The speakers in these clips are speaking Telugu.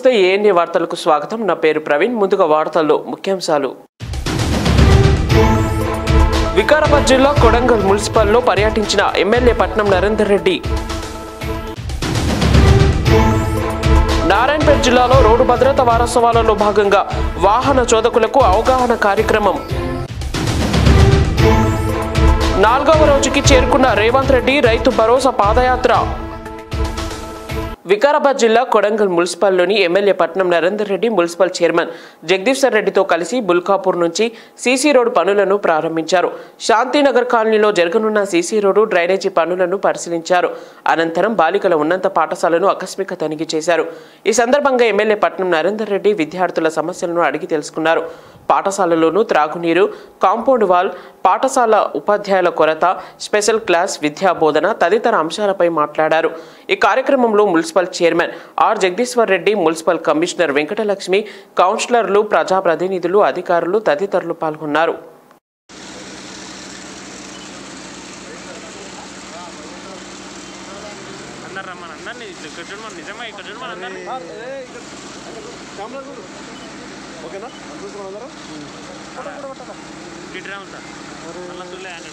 నమస్తే ఏఎన్ఏ వార్తలకు స్వాగతం నా పేరు ప్రవీణ్ ముందుగా వార్తల్లో ముఖ్యాంశాలు వికారాబాద్ జిల్లా కొడంగల్ మున్సిపల్లో పర్యటించిన ఎమ్మెల్యే పట్నం నరేందర్ రెడ్డి నారాయణపేట జిల్లాలో రోడ్డు భద్రత వారోత్సవాలలో భాగంగా వాహన చోదకులకు అవగాహన కార్యక్రమం నాలుగవ రోజుకి చేరుకున్న రేవంత్ రెడ్డి రైతు భరోసా పాదయాత్ర వికారాబాద్ జిల్లా కొడంగల్ మున్సిపల్లోని MLA Patnam Narender Reddy municipal chairman Jagadeeshwar రెడ్డితో కలిసి బుల్కాపూర్ నుంచి సీసీ రోడ్డు పనులను ప్రారంభించారు శాంతినగర్ కాలనీలో జరగనున్న సీసీ రోడ్డు డ్రైనేజీ పనులను పరిశీలించారు అనంతరం బాలికల ఉన్నత పాఠశాలను ఆకస్మిక తనిఖీ చేశారు ఈ సందర్భంగా ఎమ్మెల్యే పట్నం నరేందర్ రెడ్డి విద్యార్థుల సమస్యలను అడిగి తెలుసుకున్నారు పాఠశాలలోనూ త్రాగునీరు కాంపౌండ్ వాల్ పాఠశాల ఉపాధ్యాయుల కొరత స్పెషల్ క్లాస్ విద్యా బోధన తదితర అంశాలపై మాట్లాడారు ఈ కార్యక్రమంలో municipal chairman R Jagadeeshwar Reddy municipal commissioner Venkatalakshmi కౌన్సిలర్లు ప్రజాప్రతినిధులు అధికారులు తదితరులు పాల్గొన్నారు అందరు రమ్మని అందరినీ ఇక్కడ చూడమని నిజమా ఇక్కడ చూడమని అందరినీ ఓకేనా చూసుకున్నాం అందరం ఇటు రాము సార్ మళ్ళీ తుల్లే అని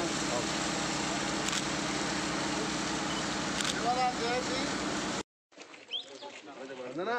అందనా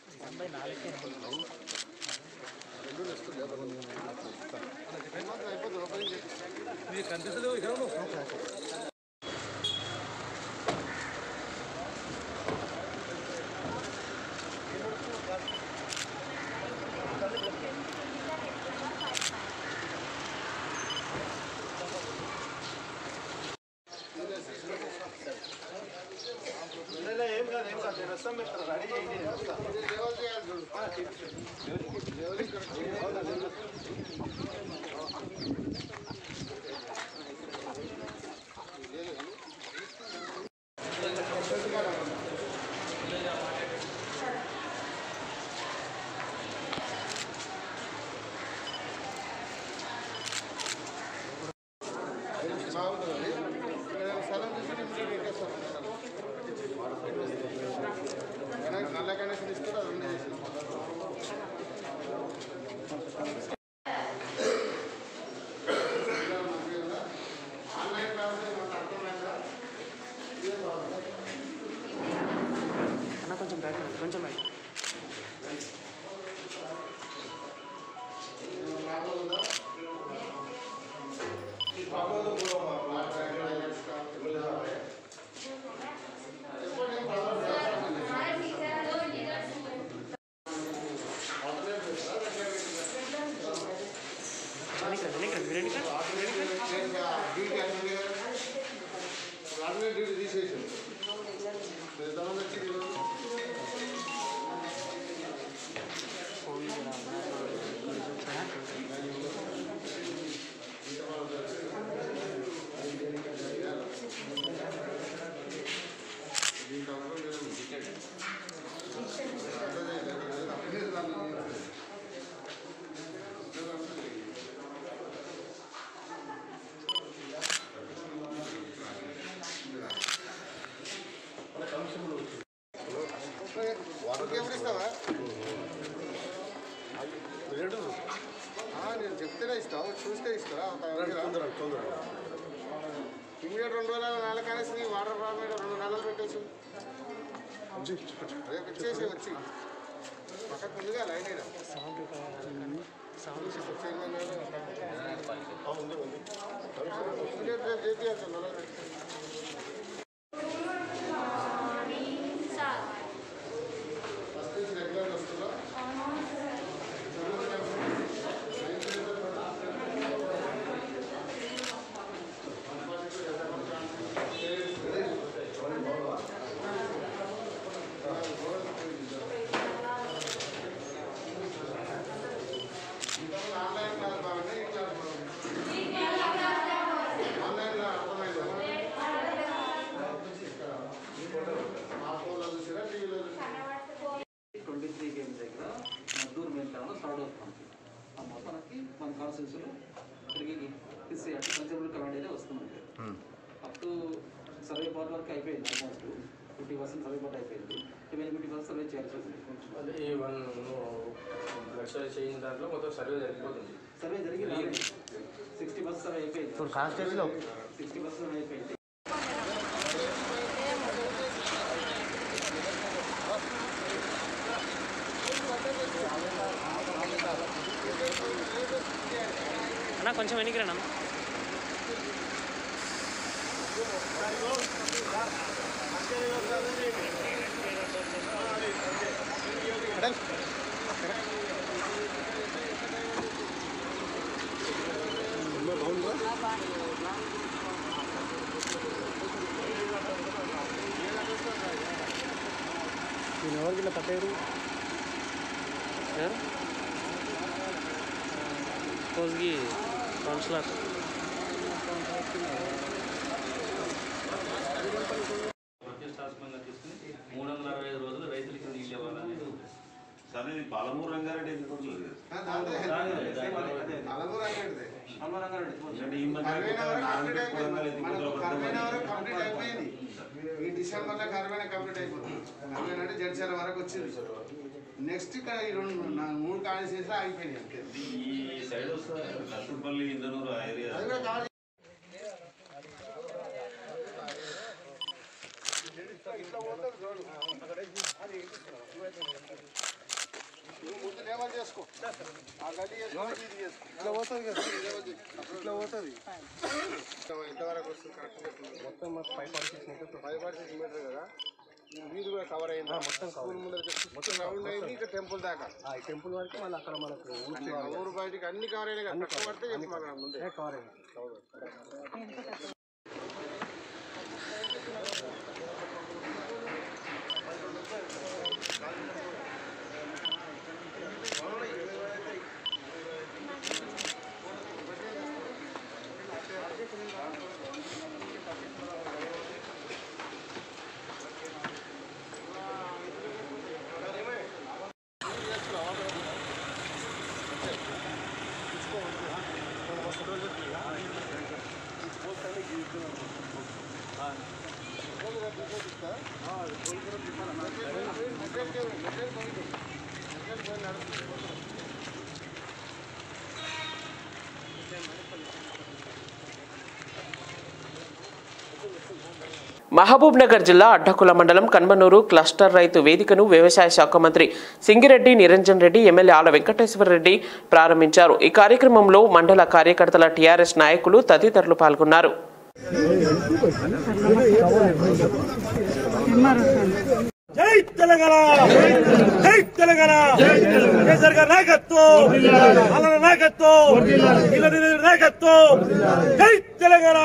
ఏం కాదు ఏం కాదు నేను వస్తాను మీరు రెడీ చేయండి నేను వస్తా నల్ల కనెక్షన్ ఇస్తారు అది ఉండే కొంచెం బయట కొంచెం బయట డ్యూటీ తీసేసాను పెద్దవాళ్ళు వచ్చి ఈరోజు వాటర్కి ఎప్పుడు ఇస్తావా ఆ, నేను చెప్తేనే ఇస్తావు చూస్తే ఇస్తారా తొందర తొందర ఇమీడియట్ రెండు వేల నాలుగు అనేసి వాటర్ ప్రాబ్లం రెండు నెలలు పెట్టేసి రేపు ఇచ్చేసి వచ్చి పక్కకు ముందుగా లైన్ అయినా ఇమీడియట్ రేపు చేపియాలి నెలలు పెట్టి ఫస్ట్ నుంచి రెగ్యులర్ వస్తుందా ఆన్లైన్ క్లాస్ బాగుంది ఈ క్లాస్ బాగుంది ఆన్లైన్లో అర్థమైందా మా ఫోన్లో చూసిరా టీవీలో చూసిరా ట్వంటీ త్రీ గేమ్స్ దగ్గర మద్దూరు మెయిన్ టౌన్లో స్టార్ట్ అవుతుంది ఆ మొత్తానికి మన కాన్స్టిట్యూన్సీలో ఇక్కడికి హిస్టరీ అంటే పంచబుల్ కమాండ్ అయితే వస్తుంది అప్ టు సర్వే పార్ట్ వరకు అయిపోయింది ఆల్మోస్ట్ ఫిఫ్టీ పర్సెంట్ సర్వే కూడా అయిపోయింది రిమైనింగ్ ఫిఫ్టీ పర్సెంట్ సర్వే చేయాల్సి ఉంది అదే ఈ వన్ లక్షలు చేసిన దాంట్లో మొత్తం సర్వే జరిగిపోతుంది సర్వే జరిగింది సిక్స్టీ పర్సెంట్ సర్వే అయిపోయింది ఇప్పుడు కాన్స్టిట్యూన్సీలో సిక్స్టీ పర్సెంట్ సర్వే అయిపోయింది అన్న కొంచెం వెనక్కి రండి అన్న ఎవరు కోస్గి కౌన్సిలర్ ప్రతిష్టాత్మకంగా తీసుకుని మూడు వందల అరవై ఐదు రోజులు రైతులకి నీళ్ళు ఇవ్వాలనేది ఉద్దేశం. సరే ఇది పాలమూరు రంగారెడ్డి ఎందుకు వచ్చలేదు అలమూరు అనేది అనుమానంగా రెడ్డి ఎందుకంటే ఈ మధ్య కర్వేన వరకు నారాయణపేట కంప్లీట్ కొడంగల్ అయిపోయింది. ఎత్తిపోతల మనకు పథకం కర్వేన వరకు అని. కంప్లీట్ అయిపోయింది ఈ డిసెంబర్ లో కర్వేన కంప్లీట్ అయిపోతుంది కర్వేన అంటే జడ్చల వరకు వచ్చింది నెక్స్ట్ ఇక్కడ ఈ రెండు నా మూడు కాన్స్టిట్యూన్స్ ఆగిపోయినాయి అంతే ఈ సైడ్ వస్తే నర్సుపల్లి ఇందనూరు ఆ ఏరియా అది కూడా కావాలి నువ్వు ముందు లేవల్ చేసుకో ఆ గల్లీ చేసుకో ఇది చేసుకో ఇట్లా పోతుంది కదా ఇట్లా పోతుంది ఎంతవరకు వస్తుంది కరెక్ట్ మొత్తం మాకు five point six metre five point six metre కదా ఈ వీధి కూడా కవర్ అయింది మొత్తం స్కూల్ ముందర మొత్తం రౌండ్ అయింది ఇక్కడ టెంపుల్ దాకా ఈ టెంపుల్ వరకు మళ్ళీ అక్కడ మనకు ఊరు బయటికి అన్ని కవర్ అయినాయి కదా తక్కువ పడితే చెప్పు మాకు ముందే కవర్ అయింది మహబూబ్ నగర్ జిల్లా అడ్డకుల మండలం కన్మనూరు క్లస్టర్ రైతు వేదికను వ్యవసాయ శాఖ మంత్రి సింగిరెడ్డి నిరంజన్ రెడ్డి ఎమ్మెల్యే ఆల వెంకటేశ్వర రెడ్డి ప్రారంభించారు ఈ కార్యక్రమంలో మండల కార్యకర్తల టీఆర్ఎస్ నాయకులు తదితరులు పాల్గొన్నారు జై తెలంగాణ జై తెలంగాణ కేసీఆర్ గారి నాయకత్వం అల్లన నాయకత్వం ఇలా నాయకత్వం జై తెలంగాణ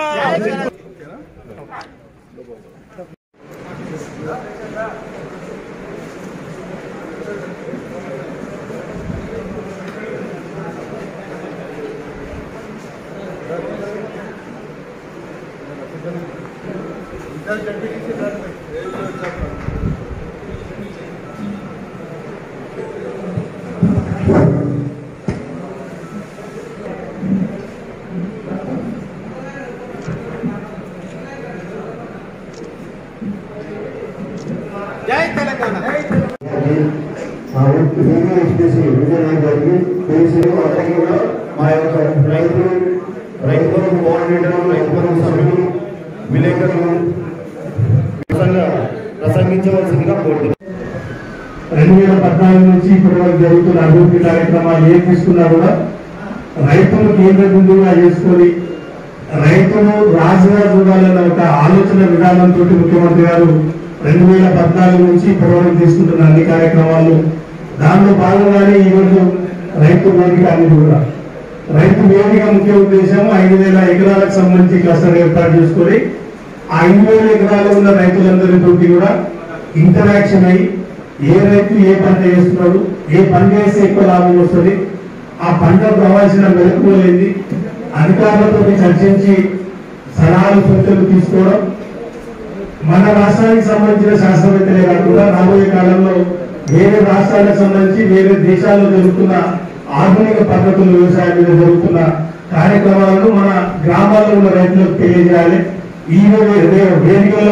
ఆ వ్యక్తి ఏమీ చేసి విజయనగరం గారికి పోలీసులు అందరికీ కూడా మా యొక్క రైతు రైతులకు కోఆర్డినేటర్ రైతులకు సభ్యులు విలేకరులు ప్రసంగ ప్రసంగించవలసిందిగా కోరుతున్నాను రెండు వేల పద్నాలుగు నుంచి ఇప్పటి వరకు జరుగుతున్న అభివృద్ధి కార్యక్రమాలు ఏం తీసుకున్నా కూడా రైతులు కేంద్ర బిందువుగా చేసుకొని రైతులు రాజుగా చూడాలన్న ఒక ఆలోచన విధానంతో ముఖ్యమంత్రి గారు రెండు వేల పద్నాలుగు నుంచి ఇప్పటి వరకు తీసుకుంటున్న అన్ని కార్యక్రమాలు దానిలో భాగంగానే ఈరోజు రైతు వేదిక అనేది కూడా రైతు వేదిక ముఖ్య ఉద్దేశం ఐదు వేల ఎకరాలకు సంబంధించి క్లస్టర్ ఏర్పాటు చేసుకొని ఆ ఐదు వేల ఎకరాలు ఉన్న రైతులందరితో కూడా ఇంటరాక్షన్ అయ్యి ఏ రైతు ఏ పంట వేస్తున్నాడు ఏ పంట వేస్తే ఎక్కువ లాభం వస్తుంది ఆ పంటకు కావాల్సిన మెలకువలు ఏంది అధికారులతో చర్చించి సలహాలు సూచనలు తీసుకోవడం మన రాష్ట్రానికి సంబంధించిన శాస్త్రవేత్తలే కాకుండా రాబోయే కాలంలో వేరే రాష్ట్రాలకు సంబంధించి వేరే దేశాల్లో జరుగుతున్న ఆధునిక పద్ధతులు వ్యవసాయం మీద జరుగుతున్న కార్యక్రమాలను మన గ్రామాల్లో ఉన్న రైతులకు తెలియజేయాలి ఈ వే- వే- వేదికలో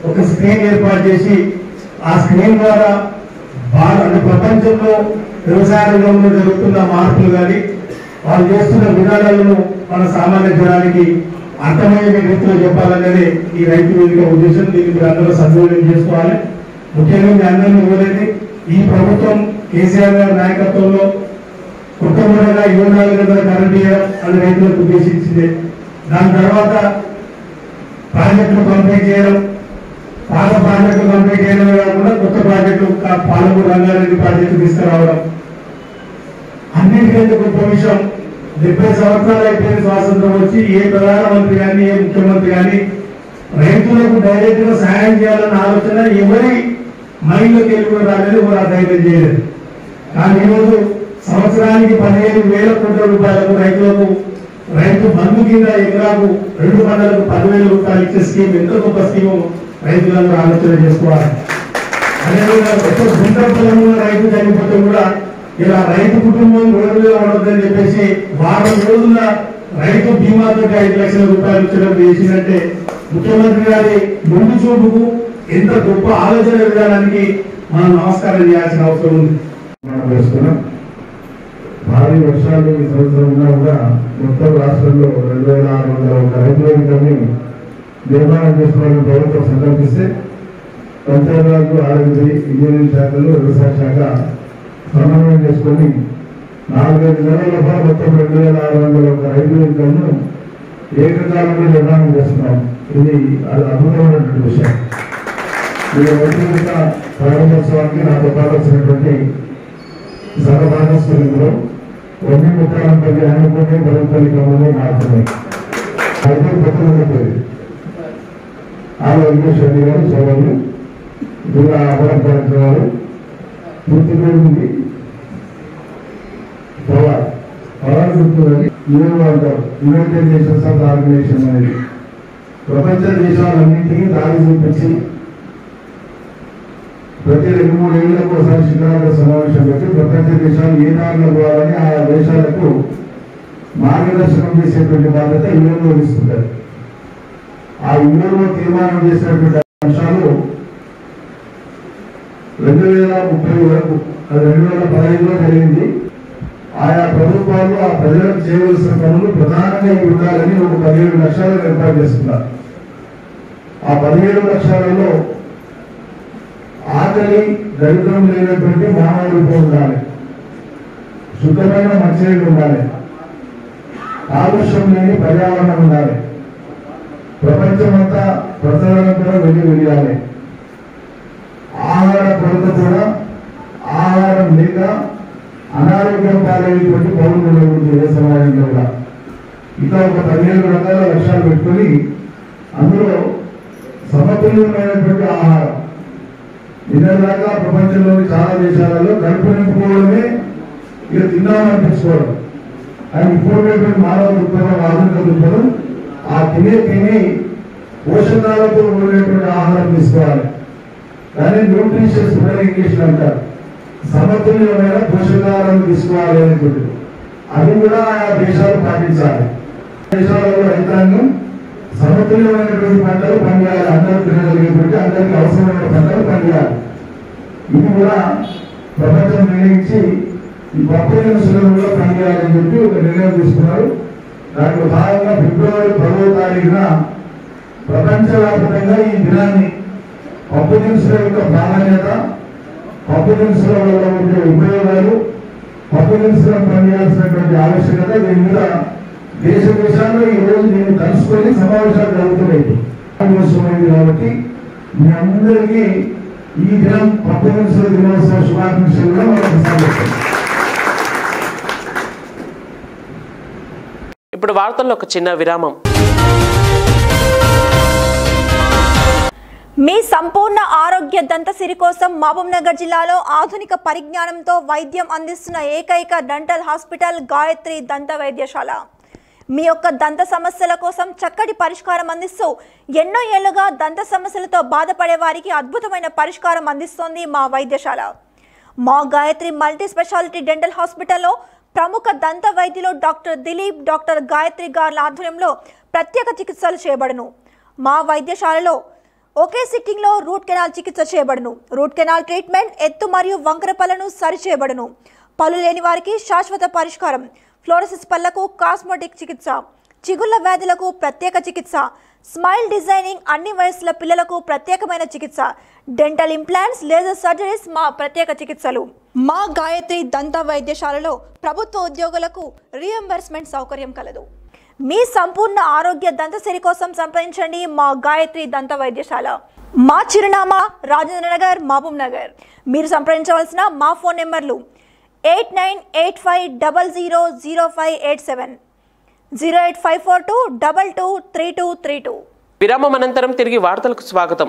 ఒక స్క్రీన్ ఏర్పాటు చేసి ఆ స్క్రీన్ ద్వారా బాగా అంటే ప్రపంచంలో వ్యవసాయ రంగంలో జరుగుతున్న మార్పులు కానీ వాళ్ళు చేస్తున్న విధానాలను మన సామాన్య జనానికి అర్థమయ్యే రీతిలో చెప్పాలనేది ఈ రైతు వేదిక ఉద్దేశం దీన్ని మీరు అందరూ సద్వినియోగం చేసుకోవాలి ముఖ్యంగా మీ అందరినీ కోరేది ఈ ప్రభుత్వం కేసీఆర్ గారి నాయకత్వంలో కుటుంబంగా ఇరవై నాలుగు గంటల కరెంట్ ఇవ్వడం అది రైతులకు ఉద్దేశించింది దాని తర్వాత ప్రాజెక్టులు కంప్లీట్ చేయడం పాత ప్రాజెక్టులు కంప్లీట్ చేయడమే కాకుండా కొత్త ప్రాజెక్టు కా- పాలమూరు రంగారెడ్డి ప్రాజెక్టు తీసుకురావడం అన్నిటికంటే గొప్ప విషయం డెబ్బై సంవత్సరాలు అయిపోయిన స్వాతంత్రం వచ్చి ఏ ప్రధానమంత్రి కానీ ఏ ముఖ్యమంత్రి కానీ రైతులకు డైరెక్ట్ గా సాయం చేయాలన్న ఆలోచన ఎవరి మైండ్లోకి వెళ్ళి కూడా రాలేదు ఎవరు ఆ ధైర్యం చేయలేదు కానీ ఈరోజు సంవత్సరానికి పదిహేను వేల కోట్ల రూపాయలకు రైతులకు రైతు బంధు కింద ఎకరాకు రెండు పంటలకు పదివేల రూపాయలు ఇచ్చే స్కీమ్ ఎంతో గొప్ప స్కీమ్ రైతులందరూ ఆలోచన చేసుకోవాలి అదేవిధంగా ఒక్క గుంట పొలంలో రైతు చనిపోతే కూడా ఇలా రైతు కుటుంబం రోడ్డు మీద ఉండొద్దని చెప్పేసి వారం రోజుల రైతు బీమాతో ఐదు లక్షల రూపాయలు ఇచ్చడం చేసిందంటే ముఖ్యమంత్రి గారి ముందు చూపుకు ఎంత గొప్ప ఆలోచన విధానానికి మనం నమస్కారం చేయాల్సిన అవసరం ఉంది మనం వేస్తున్నాం భారీ వర్షాలు ఈ సంవత్సరం ఉన్నా కూడా మొత్తం రాష్ట్రంలో రెండు వేల ఆరు వందల ఒక రైతు వేదికని నిర్మాణం చేసుకోవాలని ప్రభుత్వం సంకల్పిస్తే పంచాయతీరాజ్ ఆరోగ్య ఇంజనీరింగ్ శాఖలు వ్యవసాయ శాఖ సమన్వయం చేసుకొని నాలుగైదు నెలల లోపల మొత్తం రెండు వేల ఆరు వందల ఒక రైతు వేదికలను ఏకకాలంలో నిర్మాణం చేస్తున్నాం ఇది అది అద్భుతమైనటువంటి విషయం ఈ రైతు వేదిక ప్రారంభోత్సవానికి నాతో పాటు వచ్చినటువంటి సర్వభాగస్వామ్యంలో వన్ని ముఖ్యమంత్రి అనుకునే బరువుపల్లి క్రమంలో మారుతున్నాయి అయితే ప్రతినిధి ఆమె వెంకటేష్ రెడ్డి గారు సోదరులు జిల్లా అమరం కార్యక్రమాలు పూర్తి పేరు ఉంది పవర్ పవర్ గుర్తులని యూఎన్ అంటారు యునైటెడ్ నేషన్స్ ఆఫ్ ఆర్గనైజేషన్ అనేది ప్రపంచ దేశాలన్నింటినీ దారి చూపించి ప్రతి రెండు మూడు ఏళ్లకు ఒకసారి శిఖరాగ్ర సమావేశం పెట్టి ప్రపంచ దేశాలు ఏ దారిలో పోవాలని ఆ దేశాలకు మార్గదర్శనం చేసేటువంటి బాధ్యత యుఎన్ఓ తీసుకుంటారు ఆ యుఎన్ఓ తీర్మానం చేసినటువంటి అంశాలు రెండు వేల ముప్పై వరకు అది రెండు వేల పదహైదులో జరిగింది ఆయా ప్రభుత్వాలు ఆ ప్రజలకు చేయవలసిన పనులు ప్రధానంగా ఇవి ఉండాలని ఒక పదిహేడు లక్షలు ఏర్పాటు చేస్తున్నారు ఆ పదిహేడు లక్షలలో ఆకలి దరిద్రం లేనటువంటి మానవుడితో ఉండాలి శుద్ధమైన మంచినీళ్ళు ఉండాలి కాలుష్యం లేని పర్యావరణం ఉండాలి ప్రపంచమంతా ప్రసరణ కూడా వెళ్ళి వెళ్ళాలి ఆహార కొరత కూడా ఆహారం లేక అనారోగ్యం పాలయ్యేటువంటి పౌరులు ఉండకూడదు ఏ సమాజంలో కూడా ఇట్లా ఒక పదిహేను రకాల లక్ష్యాలు పెట్టుకొని అందులో సమతుల్యమైనటువంటి ఆహారం నిన్నదాకా ప్రపంచంలోని చాలా దేశాలలో కడుపు నింపుకోవడమే ఇక తిన్నామనిపించుకోవడం అది ఇప్పుడున్నటువంటి మానవ దృక్పథం ఆధునిక దృక్పథం ఆ తినే తిని పోషకాలతో ఉండేటువంటి ఆహారం తీసుకోవాలి దాన్ని న్యూట్రిషియస్ ఇంగ్లీష్ అంటారు సమతుల్యమైన పోషకాలను తీసుకోవాలి అనేటువంటిది అది కూడా ఆయా దేశాలు పాటించాలి దేశాలలో రైతాంగం సమతుల్యమైనటువంటి పంటలు పండియాలి అందరూ తినగలిగేటువంటి అందరికీ అవసరమైన పంటలు పండియాలి ఇది కూడా ప్రపంచం నిర్ణయించి ఈ పప్పు సులభంగా పనిచేయాలని చెప్పి ఒక నిర్ణయం తీసుకున్నారు దాంట్లో భాగంగా ఫిబ్రవరి పదవ తారీఖున ప్రపంచవ్యాప్తంగా ఈ దినాన్ని పప్పు దినుసుల యొక్క ప్రాధాన్యత పప్పు దినుసుల వల్ల ఉండే ఉపయోగాలు పప్పు దినుసులను పనిచేయాల్సినటువంటి ఆవశ్యకత దీని మీద దేశ దేశాల్లో ఈ రోజు నేను కలుసుకొని సమావేశాలు జరుగుతున్నాయి అవసరమైంది కాబట్టి మీ అందరికీ ఈ దినం పప్పు దినుసుల దినోత్సవ శుభాకాంక్షలు కూడా మనం సాగిస్తాం ఇప్పుడు వార్తల్లో ఒక చిన్న విరామం మీ సంపూర్ణ ఆరోగ్య దంతసిరి కోసం మహబూబ్నగర్ జిల్లాలో ఆధునిక పరిజ్ఞానంతో వైద్యం అందిస్తున్న ఏకైక డంటల్ హాస్పిటల్ గాయత్రి దంత వైద్యశాల మీ యొక్క దంత సమస్యల కోసం చక్కటి పరిష్కారం అందిస్తూ ఎన్నో ఏళ్లుగా దంత సమస్యలతో బాధపడే వారికి అద్భుతమైన పరిష్కారం అందిస్తోంది మా వైద్యశాల మా గాయత్రి మల్టీ స్పెషాలిటీ డెంటల్ హాస్పిటల్లో ప్రముఖ దంత వైద్యులు డాక్టర్ దిలీప్ డాక్టర్ గాయత్రి గార్ల ఆధ్వర్యంలో ప్రత్యేక చికిత్సలు చేయబడును మా వైద్యశాలలో ఒకే సిట్టింగ్లో రూట్ కెనాల్ చికిత్స చేయబడును రూట్ కెనాల్ ట్రీట్మెంట్ ఎత్తు మరియు వంకర పళ్ళను సరిచేయబడును పళ్ళు లేని వారికి శాశ్వత పరిష్కారం ఫ్లోరసిస్ పళ్లకు కాస్మెటిక్ చికిత్స చిగుళ్ళ వ్యాధులకు ప్రత్యేక చికిత్స స్మైల్ డిజైనింగ్ అన్ని వయసుల పిల్లలకు ప్రత్యేకమైన చికిత్స డెంటల్ ఇంప్లాంట్స్ లేజర్ సర్జరీస్ మా ప్రత్యేక చికిత్సలు మా గాయత్రి దంత వైద్యశాలలో ప్రభుత్వ ఉద్యోగులకు రియంబర్స్మెంట్ సౌకర్యం కలదు మీ సంపూర్ణ ఆరోగ్య దంతసిరి కోసం సంప్రదించండి మా గాయత్రి దంత వైద్యశాల మా చిరునామా రాజేంద్ర నగర్ మహబూబ్ నగర్ మీరు సంప్రదించవలసిన మా ఫోన్ నెంబర్లు eight nine eight five double zero zero five eight seven zero eight five four two double two three two three two విరామం అనంతరం తిరిగి వార్తలకు స్వాగతం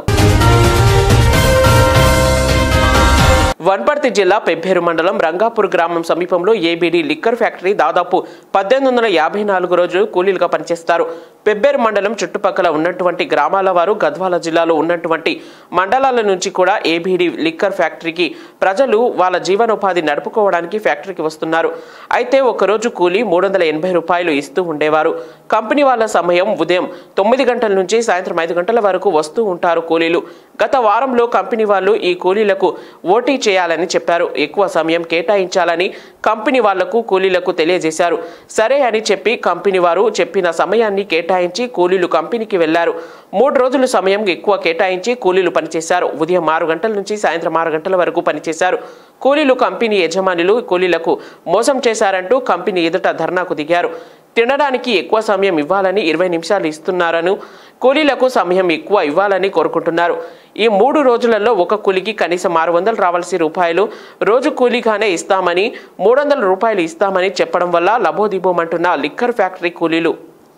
వన్పర్తి జిల్లా పెబ్బేరు మండలం రంగాపూర్ గ్రామం సమీపంలో ఏబీడీ లిక్కర్ ఫ్యాక్టరీ దాదాపు పద్దెనిమిది వందల యాభై నాలుగు రోజులు కూలీలుగా పనిచేస్తారు పెబ్బేరు మండలం చుట్టుపక్కల ఉన్నటువంటి గ్రామాల వారు గద్వాల జిల్లాలో ఉన్నటువంటి మండలాల నుంచి కూడా ఏబీడీ లిక్కర్ ఫ్యాక్టరీకి ప్రజలు వాళ్ళ జీవనోపాధి నడుపుకోవడానికి ఫ్యాక్టరీకి వస్తున్నారు అయితే ఒకరోజు కూలీ మూడు వందల ఎనభై రూపాయలు ఇస్తూ ఉండేవారు కంపెనీ వాళ్ళ సమయం ఉదయం తొమ్మిది గంటల నుంచి సాయంత్రం ఐదు గంటల వరకు వస్తూ ఉంటారు కూలీలు గత వారంలో కంపెనీ వాళ్ళు ఈ కూలీలకు ఓటీ చేయాలని చెప్పారు ఎక్కువ సమయం కేటాయించాలని కంపెనీ వాళ్లకు కూలీలకు తెలియజేశారు సరే అని చెప్పి కంపెనీ వారు చెప్పిన సమయాన్ని కేటాయించి కూలీలు కంపెనీకి వెళ్లారు మూడు రోజులు సమయం ఎక్కువ కేటాయించి కూలీలు పనిచేశారు ఉదయం ఆరు గంటల నుంచి సాయంత్రం ఆరు గంటల వరకు పనిచేశారు కూలీలు కంపెనీ యజమానులు కూలీలకు మోసం చేశారంటూ కంపెనీ ఎదుట ధర్నాకు దిగారు తినడానికి ఎక్కువ సమయం ఇవ్వాలని ఇరవై నిమిషాలు ఇస్తున్నారను కూలీలకు సమయం ఎక్కువ ఇవ్వాలని కోరుకుంటున్నారు ఈ మూడు రోజులలో ఒక కూలికి కనీసం ఆరు వందలు రావాల్సి రూపాయలు రోజు కూలీగానే ఇస్తామని మూడు వందల రూపాయలు ఇస్తామని చెప్పడం వల్ల లబోదిబోమంటున్న లిక్కర్ ఫ్యాక్టరీ కూలీలు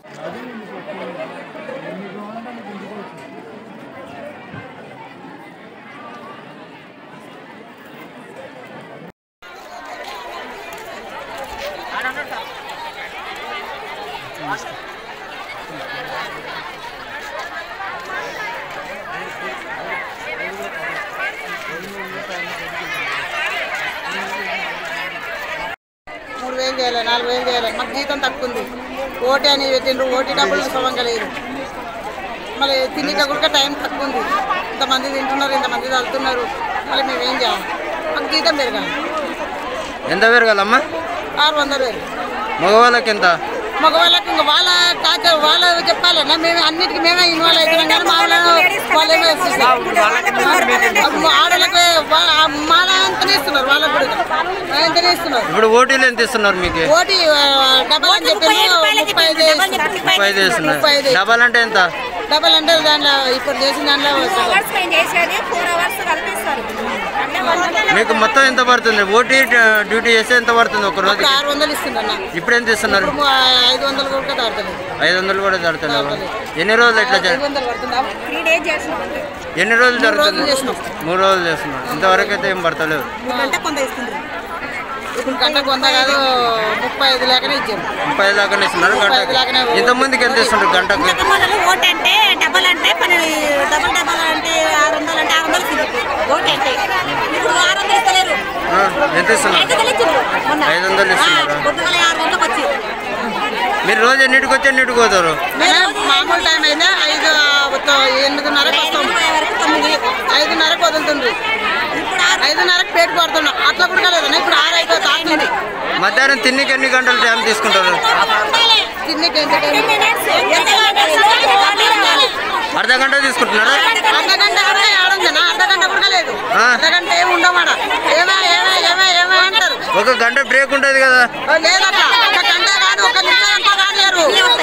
మూడు వేలు చేయాలి నాలుగు వేలు చేయాలి మాకు జీతం తక్కువ ఉంది ఓటీ అని పెట్టిండ్రు ఓటీ డబ్బులు సమంగా లేదు మళ్ళీ తిండిక కూడా టైం తక్కువ ఉంది ఇంతమంది తింటున్నారు ఇంతమంది చదువుతున్నారు మళ్ళీ మేమేం చేయాలి మాకు జీతం పెరగాలి ఎంత పెరగాలమ్మా ఆరు వందల వేలు మగవాళ్ళకి ఎంత మగవాళ్ళకి ఇంకా వాళ్ళ టాచర్ వాళ్ళు చెప్పాలన్నా మేము అన్నిటికీ మేమే ఇన్వాల్వ్ అవుతున్నాం కానీ మా వాళ్ళను వాళ్ళు ఏమో ఇస్తున్నారు. ఆడలకు వా- మాల అంతనే ఇస్తున్నారు వాళ్ళకు కూడా అంతనే ఇస్తున్నారు ఇప్పుడు ఓటీలు ఎంత ఇస్తున్నారు మీకు ఓటీ ఆ, డబల్ అని చెప్పి ముప్పై ఐదు వేస్తున్నారు. ముప్పై ఐదు ఇస్తున్నారు ముప్పై ఐదు డబల్ అంటే ఎంత డబల్ అంటే దాంట్లో ఇప్పుడు చేసిన దాంట్లో చేసేది ఫోర్ అవర్స్ కల్పిస్తారు మీకు మొత్తం ఎంత పడుతుంది ఓటీ డ్యూటీ చేస్తే ఎంత పడుతుంది ఒక రోజు ఇప్పుడు ఆరు వందలు ఇస్తున్నారు అన్న. ఇప్పుడు ఎంత ఇస్తున్నారు ఇప్పుడు ఆ, ఐదు వందలు కూడా దాడుతుంది ఐదు వందలు కూడా జరుగుతున్నావు ఎన్ని రోజులు ఎట్లా జరు- ఐదు వందలు పడుతుందా త్రీ డేస్ చేసినాం ఎన్ని రోజులు మూడు రోజులు జరుగుతుంది చేసినాం. మూడు రోజులు చేస్తున్నారు ఇంతవరకు అయితే ఏం పడతలేవు అంటే కొంత ఇస్తుంది ఇప్పుడు గంటకు వంద కాదు ముప్పై ఐదు లేకనే ఇచ్చారు ముప్పై ఐదు దాకా ఇస్తున్నారు ముప్పై ఐదు లాగానే గంటకు ఇంతమందికి ఎంత ఇస్తున్నారు గంటకు మొదలు ఓట్ అంటే డబల్ అంటే పన్నెండు డబల్ డబల్ అంటే ఆరు వందలు అంటే ఆరు వందలు ఇచ్చింది ఓట్ అంటే ఇప్పుడు ఆరు వందలు ఇస్తలేరు ఆ, ఎంత ఇస్తున్నారు ఐదు వందలు ఇచ్చిండ్రు మొన్న ఐదు వందలు ఇస్తున్నారా పొద్దుగల ఆరు గంటలకు వచ్చి మీరు రోజు ఎన్నిటికి వచ్చి ఎన్నిటికి పోతారు మేము మామూలు టైం అయితే ఐదు ఆ, ఎనిమిదిన్నరకు వస్తాం ఐదున్నరకు వదులుతుంది ఐదున్నరకు పేట పడుతున్నాం అట్లా కూడా లేదన్నా ఇప్పుడు ఆరు అయిపోయి తాకుతుంది మధ్యాహ్నం తిన్నికి ఎన్ని గంటలు టైం తీసుకుంటారు తిన్నికి ఎంత అర్ధ గంట తీసుకుంటున్నారా అర్ధ గంట కూడా ఆడుందన్నా అర్ధ గంట కూడా లేదు ఆ. అర్ధ గంట ఏమి ఉండమాడ ఏమే ఏమే ఏమే ఏమే అంటారు ఒక గంట బ్రేక్ ఉంటుంది కదా ఓ, లేదట ఒక గంట కాదు ఒక నిమిషం అంతా కాదు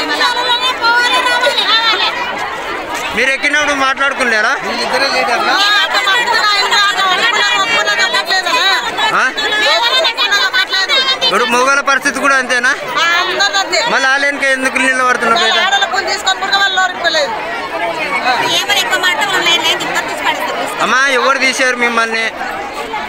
మీరు ఎక్కినప్పుడు మాట్లాడుకున్నారా ఇద్దరే లీడర్లా ఆ? ఇప్పుడు మొగల పరిస్థితి కూడా అంతేనా మళ్ళీ ఆలయానికి ఎందుకు నిలబడుతున్నా బయట ఆడలకు తీసుకొని కూడా వాళ్ళు ఓరిపోలేదు ఏమైనా ఎక్కువ మాట వాళ్ళు లేదు ఇంకా తీసి పడేస్తారు అమ్మా ఎవరు తీశారు మిమ్మల్ని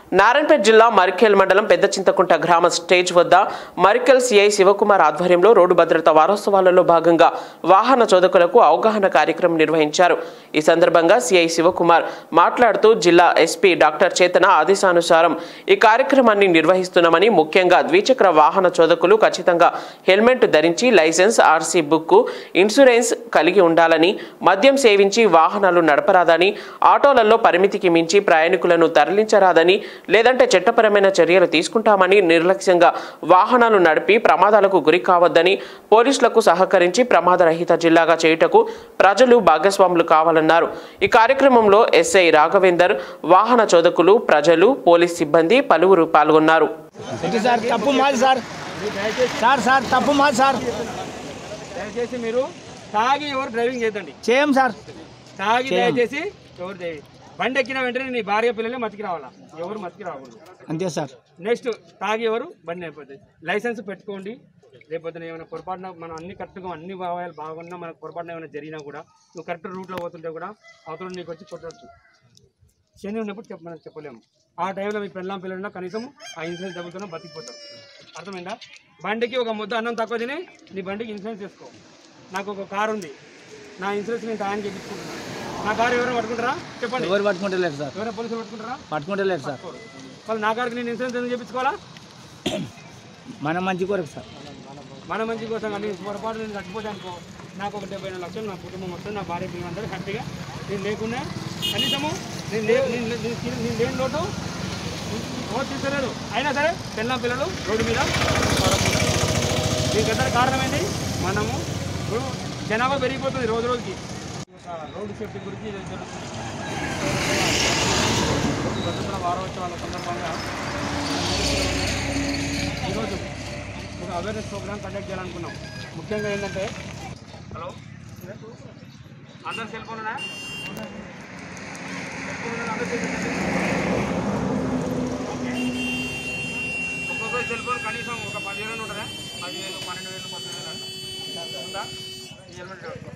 నారాయణపేట జిల్లా మరికెల్ మండలం పెద్ద చింతకుంట గ్రామ స్టేజ్ వద్ద మరికెల్ సిఐ శివకుమార్ ఆధ్వర్యంలో రోడ్డు భద్రతా వారోత్సవాలలో భాగంగా వాహన చోదకులకు అవగాహన కార్యక్రమం నిర్వహించారు ఈ సందర్భంగా సిఐ శివకుమార్ మాట్లాడుతూ జిల్లా ఎస్పీ డాక్టర్ చేతన ఆదేశానుసారం ఈ కార్యక్రమాన్ని నిర్వహిస్తున్నామని ముఖ్యంగా ద్విచక్ర వాహన చోదకులు ఖచ్చితంగా హెల్మెట్ ధరించి లైసెన్స్ ఆర్సీ బుక్ ఇన్సూరెన్స్ కలిగి ఉండాలని మద్యం సేవించి వాహనాలు నడపరాదని ఆటోలలో పరిమితికి మించి ప్రయాణికులను తరలించరాదని లేదంటే చట్టపరమైన చర్యలు తీసుకుంటామని నిర్లక్ష్యంగా వాహనాలు నడిపి ప్రమాదాలకు గురి కావద్దని పోలీసులకు సహకరించి ప్రమాదరహిత జిల్లాగా చేయుటకు ప్రజలు భాగస్వాములు కావాలన్నారు ఈ కార్యక్రమంలో ఎస్ఐ రాఘవేందర్ వాహన చోదకులు ప్రజలు పోలీస్ సిబ్బంది పలువురు పాల్గొన్నారు ఇది సార్ తప్పు మాది సార్ సార్ సార్ తప్పు మాది సార్ దయచేసి మీరు తాగి ఎవరు డ్రైవింగ్ చేయదండి చేయం సార్ తాగి చేయం. దయచేసి ఎవరు డ్రైవింగ్ బండి ఎక్కిన వెంటనే నీ భార్య పిల్లలే మతికి రావాలా ఎవరు మతికి రాకూడదు అంతే సార్ నెక్స్ట్ తాగి ఎవరు బండి అయిపోతుంది లైసెన్స్ పెట్టుకోండి లేకపోతే ఏమైనా పొరపాటున మనం అన్ని కరెక్ట్గా అన్ని భావాలు బాగున్నా మనకు పొరపాటున ఏమైనా జరిగినా కూడా నువ్వు కరెక్ట్ రూట్లో పోతుంటే కూడా అవతల నీకు వచ్చి కొట్టవచ్చు శని ఉన్నప్పుడు చెప్ప మనం చెప్పలేము ఆ టైంలో మీ పెళ్ళాం పిల్లలు కనీసం ఆ ఇన్సూరెన్స్ డబ్బులతో బతికిపోతారు అర్థమైందా బండికి ఒక ముద్ద అన్నం తక్కువ తిని నీ బండికి ఇన్సూరెన్స్ చేసుకో నాకు ఒక కారు ఉంది నా ఇన్సూరెన్స్ నేను టయానికి ఎక్కించుకుంటున్నాను నా కారు ఎవరైనా పట్టుకుంటారా చెప్పండి ఎవరు పట్టుకుంటలేరు సార్ ఎవరైనా పోలీసులు పట్టుకుంటారా పట్టుకుంటలేరు సార్ వాళ్ళు నా కారుకి నేను ఇన్సూరెన్స్ ఎందుకు చేయించుకోవాలా మన మంచి కొరకు సార్ మన మంచి కోసం కానీ పొరపాటు నేను చచ్చిపోతే అనుకో నాకు ఒక డెబ్బై ఎనిమిది లక్షలు నా కుటుంబం మొత్తం నా భార్య పిల్లలందరూ హ్యాపీగా నేను లేకుండా కనీసము నేను లే నేను లే- నేను తిన- నేను లేని లోటు ఓటు తీసుకోలేదు అయినా సరే పిల్లల పిల్లలు రోడ్డు మీద పడకూడదు. దీనికి ఎంత కారణం ఏంటి మనము ఇప్పుడు జనాభా పెరిగిపోతుంది రోజు రోజుకి ఒక రోడ్డు సేఫ్టీ గురించి ఇది జరుగుతుంది స్వతంత్ర వారోత్సవాల సందర్భంగా ఈరోజు ఒక అవేర్నెస్ ప్రోగ్రామ్ కండక్ట్ చేయాలనుకున్నాం ముఖ్యంగా ఏంటంటే హలో అందరు సెల్ ఫోన్ ఉన్నాయా సెల్ ఫోన్ ఉన్నాయా? అందరి సెల్ ఫోన్ ఉన్నాయా? ఓకే. ఒక్కొక్క సెల్ ఫోన్ కనీసం ఒక పదివేలు ఉంటుందా పదివేలు పన్నెండు వేలు పద్దెనిమిది వేలు అట్లా ఉందా ఈ హెల్మెట్ పెట్టుకో.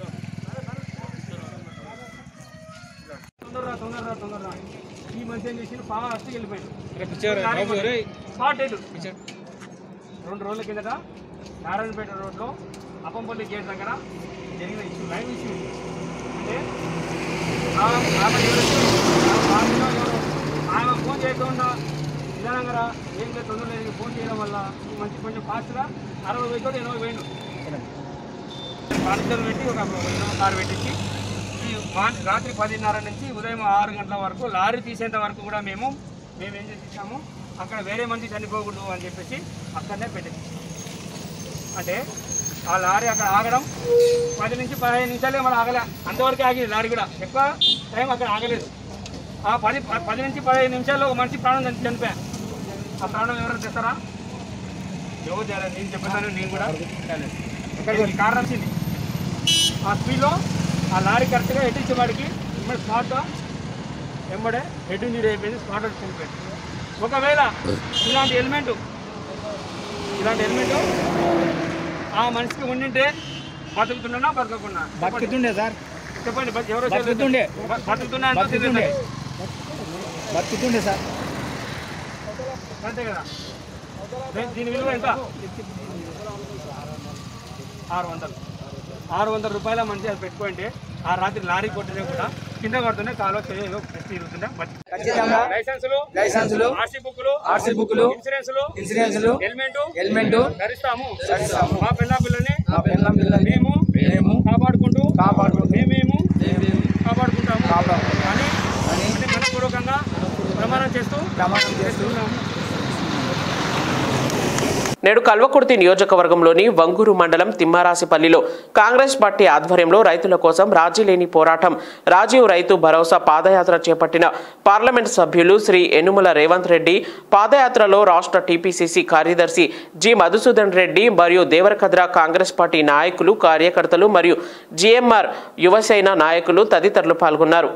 తొందరరా తొందరరా తొందరరా ఈ మనిషి ఏం చేసి ఫాస్ట్గా వెళ్ళిపోయాడు స్పాట్ ఎటు రెండు రోజుల కిందట నారాయణపేట రోడ్లో అప్పంపల్లి గేట్ దగ్గర జరిగిన ఇష్యూ లైవ్ ఇష్యూ అంటే ఆ- ఆమె ఎవరు? ఆ ఆమెలో ఎవరు? ఆమె ఫోన్ చేయకుండా నిదానంగా రా, ఏం లేదు తొందర లేదు ఫోన్ చేయడం వల్ల ఈ మంచి కొంచెం ఫాస్ట్గా అరవై వేలు ఎనభై వేలు కానిస్టేబుల్ పెట్టి ఒక ఇన్నోవా కారు పెట్టించి ఈ మా- రాత్రి పదిన్నర నుంచి ఉదయం ఆరు గంటల వరకు లారీ తీసేంత వరకు కూడా మేము మేము ఏం చేసేసాము అక్కడ వేరే మంది చనిపోకూడదు అని చెప్పేసి అక్కడనే పెట్టేసి అంటే ఆ లారీ అక్కడ ఆగడం పది నుంచి పదిహేను నిమిషాలే మనం ఆగలే అంతవరకు ఆగింది లారీ కూడా ఎక్కువ టైం అక్కడ ఆగలేదు ఆ పది ప- పది నుంచి పదిహేను నిమిషాల్లో ఒక మనిషి ప్రాణం చని- చనిపోయా ఆ ప్రాణం ఎవరైనా తెస్తారా ఎవరు చేయాలి నేను చెప్తాను నేను కూడా ఇక్కడ కారణం వచ్చింది ఆ స్పీడ్లో ఆ లారీ కరెక్ట్గా ఎట్టించే వాడికి ఇమ్మడి స్పాట్గా వెంబడే హెడ్ ఇంజరీ అయిపోయింది స్పాట్ చనిపోయింది ఒకవేళ ఇలాంటి హెల్మెట్ ఇలాంటి హెల్మెట్ ఆ మనిషికి ఉండింటే బతుకుతున్నా బతకకుండా బతుకుతుండే సార్ చెప్పండి బతు- ఎవరో బతుకుతుండే. బ- బతుకుతున్నా అంటే బతుకుతుండే. తెలియదు. బతుకుతుండే సార్ అంతే కదా దీ- దీని విలువ ఎంత ఆరు వందలు ఆరు వందల రూపాయల మంచి అది పెట్టుకుంటే ఆ రాత్రి లారీ కొట్టినా కూడా కింద పడుతుండే కాలో ఏదో పెట్టి ఇరుగుతుండే ఖచ్చితంగా లైసెన్సులు లైసెన్సులు, ఆర్సీ బుక్లు ఆర్సీ బుక్లు, ఇన్సూరెన్సులు ఇన్సూరెన్సులు, హెల్మెట్ హెల్మెట్ ధరిస్తాము ధరిస్తాము. మా పిల్ల పిల్లని మా పిల్లం పిల్లని మేము మేము కాపాడుకుంటూ కాపాడుకుంటూ మేమేము మేమేము కాపాడుకుంటాము కాపాడుకుంటాము. కానీ అంటే మనపూర్వకంగా ప్రమాణం చేస్తూ ప్రమాణం చేస్తూ నేడు కల్వకుర్తి నియోజకవర్గంలోని వంగూరు మండలం తిమ్మరాసిపల్లిలో కాంగ్రెస్ పార్టీ ఆధ్వర్యంలో రైతుల కోసం రాజీ లేని పోరాటం రాజీవ్ రైతు భరోసా పాదయాత్ర చేపట్టిన పార్లమెంట్ సభ్యులు శ్రీ ఎనుమల రేవంత్ రెడ్డి పాదయాత్రలో రాష్ట్ర టీపీసీసీ కార్యదర్శి జి మధుసూదన్ రెడ్డి మరియు దేవరకద్ర కాంగ్రెస్ పార్టీ నాయకులు కార్యకర్తలు మరియు జిఎంఆర్ యువసేన నాయకులు తదితరులు పాల్గొన్నారు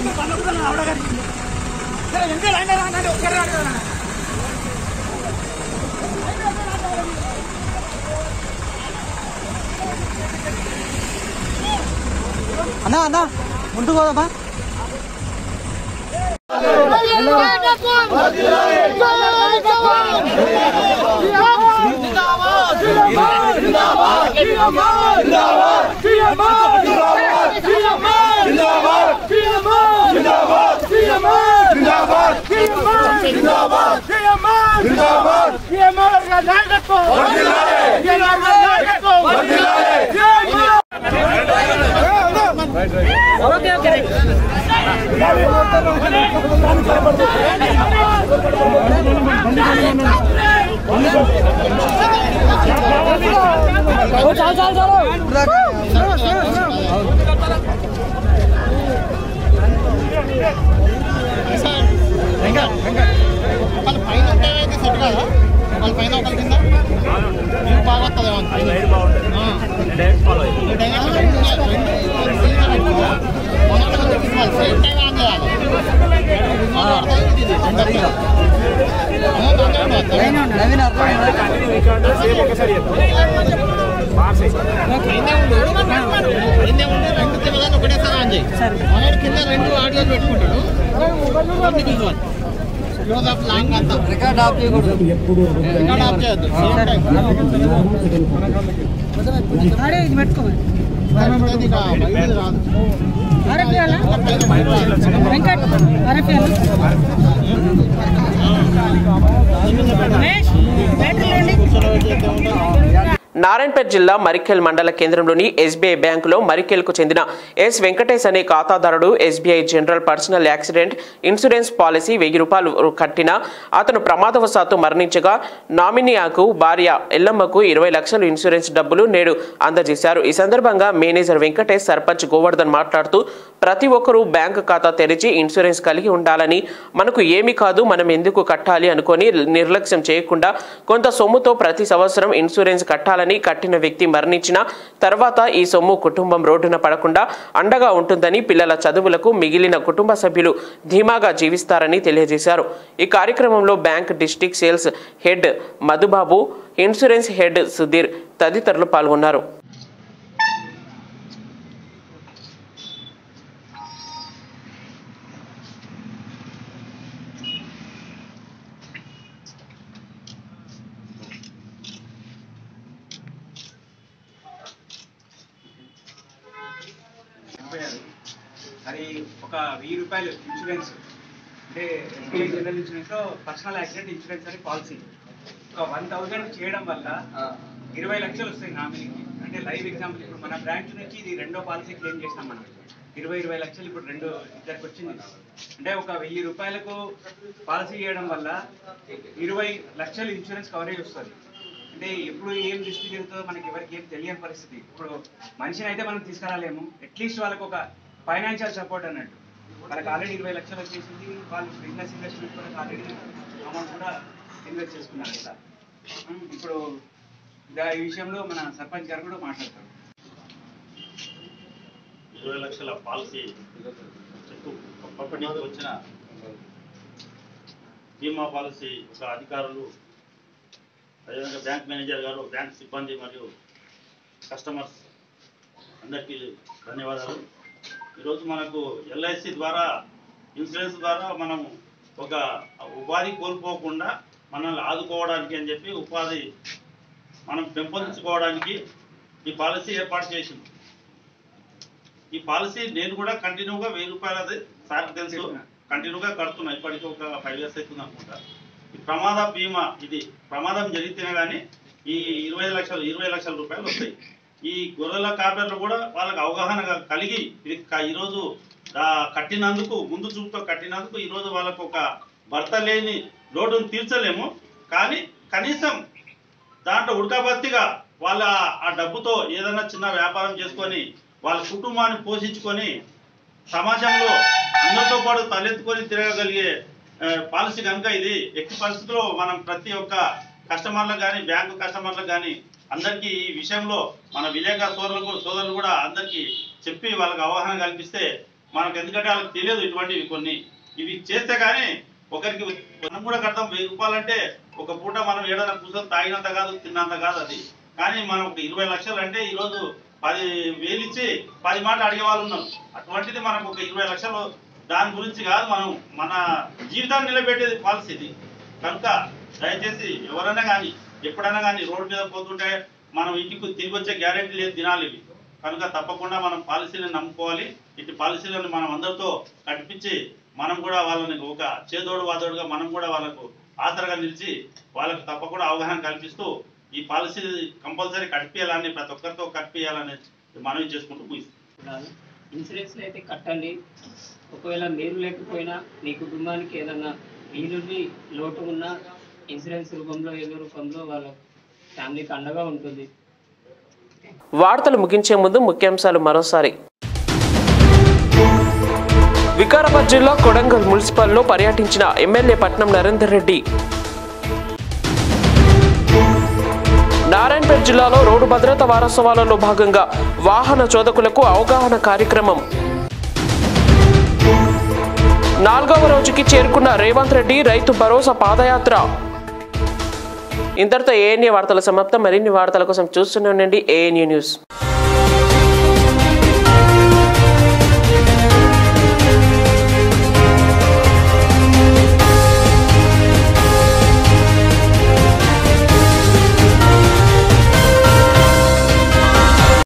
అన్నా అన్నా ముందుకు పోదామా ఓకే ఓకే వాళ్ళ పైన ఉంటే అయితే సెట్ కాదా వాళ్ళ పైన ఒకరి కింద వ్యూ బాగా వస్తుంది సేమ్ టైం ఆన్ చేయాలి రెండు తిరగాలి ఒకటేసారి ఆన్ చేయి మనోడు కింద రెండు ఆడియోలు పెట్టుకుంటాడు రెండు విజువల్ క్లోజ్ అప్ లాంగ్ అంతా రికార్డ్ ఆఫ్ చేయకూడదు రికార్డ్ ఆఫ్ చేయొద్దు సేమ్ టైం అరే ఇది పెట్టుకోవాలి ఇది ఇక బయటిది రాదు అరఫియాలా వెంకట్ అరఫియాలా రమేష్ బ్యాటరీ నారాయణపేట జిల్లా మరికెల్ మండల కేంద్రంలోని ఎస్బీఐ బ్యాంకులో మరికెల్కు చెందిన ఎస్ వెంకటేష్ అనే ఖాతాదారుడు SBI general personal accident insurance policy వెయ్యి రూపాయలు కట్టిన అతను ప్రమాదవశాత్తు మరణించగా నామినియాకు భార్య ఎల్లమ్మకు ఇరవై లక్షలు ఇన్సూరెన్స్ డబ్బులు నేడు అందజేశారు ఈ సందర్భంగా మేనేజర్ వెంకటేష్ సర్పంచ్ గోవర్ధన్ మాట్లాడుతూ ప్రతి ఒక్కరూ బ్యాంకు ఖాతా తెరిచి ఇన్సూరెన్స్ కలిగి ఉండాలని మనకు ఏమి కాదు మనం ఎందుకు కట్టాలి అనుకొని నిర్లక్ష్యం చేయకుండా కొంత సొమ్ముతో ప్రతి సంవత్సరం ఇన్సూరెన్స్ కట్టాలని కట్టిన వ్యక్తి మరణించిన తర్వాత ఈ సొమ్ము కుటుంబం రోడ్డున పడకుండా అండగా ఉంటుందని పిల్లల చదువులకు మిగిలిన కుటుంబ సభ్యులు ధీమాగా జీవిస్తారని తెలియజేశారు ఈ కార్యక్రమంలో bank district sales head Madhubabu insurance head Sudheer తదితరులు పాల్గొన్నారు చనిపోయారు అది ఒక వెయ్యి రూపాయలు ఇన్సూరెన్స్ అంటే ఎస్బీఐ జనరల్ ఇన్సూరెన్స్ లో పర్సనల్ యాక్సిడెంట్ ఇన్సూరెన్స్ అని పాలసీ ఒక వన్ థౌజండ్ చేయడం వల్ల ఇరవై లక్షలు వస్తాయి నామినీకి అంటే లైవ్ ఎగ్జాంపుల్ ఇప్పుడు మన బ్రాంచ్ నుంచి ఇది రెండో పాలసీ క్లెయిమ్ చేసినాం మనం ఇరవై ఇరవై లక్షలు ఇప్పుడు రెండు ఇద్దరికి వచ్చింది అంటే ఒక వెయ్యి రూపాయలకు పాలసీ చేయడం వల్ల ఇరవై లక్షలు ఇన్సూరెన్స్ కవరేజ్ వస్తుంది అంటే ఎప్పుడు ఏం దృష్టి జరుగుతుందో మనకి ఎవరికి ఏం తెలియని పరిస్థితి ఇప్పుడు మనిషిని అయితే మనం తీసుకురాలేము అట్లీస్ట్ వాళ్ళకి ఒక ఫైనాన్షియల్ సపోర్ట్ అన్నట్టు వాళ్ళకి ఆల్రెడీ ఇరవై లక్షలు వచ్చేసింది వాళ్ళు బిజినెస్ ఇన్వెస్ట్మెంట్ కూడా ఆల్రెడీ అమౌంట్ కూడా ఇన్వెస్ట్ చేసుకున్నారు కదా ఉమ్, ఇప్పుడు దా- ఈ విషయంలో మన సర్పంచ్ గారు కూడా మాట్లాడతారు ఇరవై లక్షల పాలసీ చెక్కు పంపిణీకి వచ్చిన బీమా పాలసీ ఒక అధికారులు అదేవిధంగా బ్యాంక్ మేనేజర్ గారు బ్యాంక్ సిబ్బంది మరియు కస్టమర్స్ అందరికీ ధన్యవాదాలు ఈరోజు మనకు ఎల్ఐసి ద్వారా ఇన్సూరెన్స్ ద్వారా మనం ఒక ఉపాధి కోల్పోకుండా మనల్ని ఆదుకోవడానికి అని చెప్పి ఉపాధి మనం పెంపొందించుకోవడానికి ఈ పాలసీ ఏర్పాటు చేసింది ఈ పాలసీ నేను కూడా కంటిన్యూగా వెయ్యి రూపాయలది సార్ తెలుసు కంటిన్యూగా కడుతున్నా ఇప్పటికి ఒక ఫైవ్ ఇయర్స్ అవుతుంది అనుకుంటా ఈ ప్రమాద బీమా ఇది ప్రమాదం జరిగితేనే కానీ ఈ ఇరవై లక్షలు ఇరవై లక్షల రూపాయలు వస్తాయి ఈ గొర్రెల కాపర్లు కూడా వాళ్ళకి అవగాహన కలిగి ఇది క- ఈరోజు ఆ, కట్టినందుకు ముందు చూపుతో కట్టినందుకు ఈరోజు వాళ్ళకు ఒక భర్త లేని లోటును తీర్చలేము కానీ కనీసం దాంట్లో ఉడకబత్తిగా వాళ్ళ ఆ డబ్బుతో ఏదైనా చిన్న వ్యాపారం చేసుకొని వాళ్ళ కుటుంబాన్ని పోషించుకొని సమాజంలో అందరితో పాటు తలెత్తుకొని తిరగగలిగే ఆ, పాలసీ కనుక ఇది ఎట్టి పరిస్థితుల్లో మనం ప్రతి ఒక్క కస్టమర్లకు కానీ బ్యాంకు కస్టమర్లకు కానీ అందరికీ ఈ విషయంలో మన విలేకరు సోదరులు సోదరులు కూడా అందరికీ చెప్పి వాళ్ళకి అవగాహన కల్పిస్తే మనకు ఎందుకంటే వాళ్ళకి తెలియదు ఇటువంటివి కొన్ని ఇవి చేస్తే కానీ ఒకరికి మనం కూడా కడతాం వెయ్యి రూపాయలు అంటే ఒక పూట మనం ఏడైనా కూర్చొని తాగినంత కాదు తిన్నంత కాదు అది కానీ మనం ఒక ఇరవై లక్షలు అంటే ఈరోజు పది వేలు ఇచ్చి పది మాట అడిగే వాళ్ళు ఉన్నారు అటువంటిది మనకు ఒక ఇరవై లక్షలు దాని గురించి కాదు మనం మన జీవితాన్ని నిలబెట్టేది పాలసీ ఇది కనుక దయచేసి ఎవరైనా కానీ ఎప్పుడైనా కానీ రోడ్డు మీద పోతుంటే మనం ఇంటికి తిరిగి వచ్చే గ్యారెంటీ లేదు దినాలు ఇవి కనుక తప్పకుండా మనం పాలసీలను నమ్ముకోవాలి ఇటు పాలసీలను మనం అందరితో కట్టించి మనం కూడా వాళ్ళని ఒక చేదోడు వాదోడుగా మనం కూడా వాళ్ళకు ఆసరగా నిలిచి వాళ్ళకు తప్పకుండా అవగాహన కల్పిస్తూ ఈ పాలసీ కంపల్సరీ కట్టియాలని ప్రతి ఒక్కరితో కట్టియాలని మనవి చేసుకుంటూ ముగిస్తాం ఇన్సూరెన్స్ అయితే కట్టండి ఒకవేళ మీరు లేకపోయినా మీ కుటుంబానికి ఏదైనా మీ నుండి లోటు ఉన్న ఇన్సూరెన్స్ రూపంలో ఏదో రూపంలో వాళ్ళ ఫ్యామిలీకి అండగా ఉంటుంది వార్తలు ముగించే ముందు ముఖ్యాంశాలు మరోసారి వికారాబాద్ జిల్లా కొడంగల్ మున్సిపల్లో పర్యటించిన ఎమ్మెల్యే పట్నం నరేందర్ రెడ్డి నారాయణపేట జిల్లాలో రోడ్డు భద్రత వారోత్సవాలలో భాగంగా వాహన చోదకులకు అవగాహన కార్యక్రమం నాలుగవ రోజుకి చేరుకున్న రేవంత్ రెడ్డి రైతు భరోసా పాదయాత్ర ఇంతటితో ఏఎన్ఏ వార్తల సమాప్తం మరిన్ని వార్తల కోసం చూస్తూనే ఉండండి ఏఎన్యూ న్యూస్